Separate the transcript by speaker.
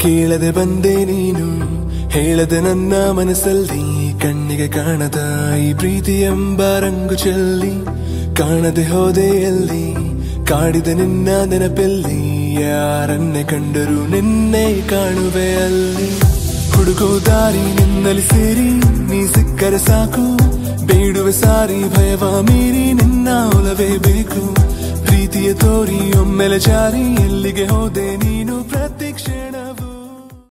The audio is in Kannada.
Speaker 1: ಕೇಳದೆ ಬಂದೆ ನೀನು ಹೇಳದೆ ನನ್ನ ಮನಸ್ಸಲ್ಲಿ ಕಣ್ಣಿಗೆ ಕಾಣದ ಈ ಪ್ರೀತಿ ಎಂಬ ರಂಗು ಚೆಲ್ಲಿ ಕಾಣದೆ ಹೋದೆ ಎಲ್ಲಿ ಕಾಡಿದ ನಿನ್ನ ನೆನಪೆಲ್ಲಿ ಯಾರನ್ನೇ ಕಂಡರೂ ನಿನ್ನೆ ಕಾಣುವೆ ಅಲ್ಲಿ ಹುಡುಗೋ ದಾರಿ ನಿನ್ನಲ್ಲಿ ಸೇರಿ ನೀ ಸಿಕ್ಕರೆ ಸಾಕು ಬೇಡುವೆ ಸಾರಿ ಭಯವ ಮೀರಿ ನಿನ್ನ ಒಲವೇ ಬೇಕು ಪ್ರೀತಿಯ ತೋರಿ ಒಮ್ಮೆಲೆ ಜಾರಿ ಎಲ್ಲಿಗೆ ಹೋದೆ ನೀನು ಪ್ರತಿ ಕ್ಷಣ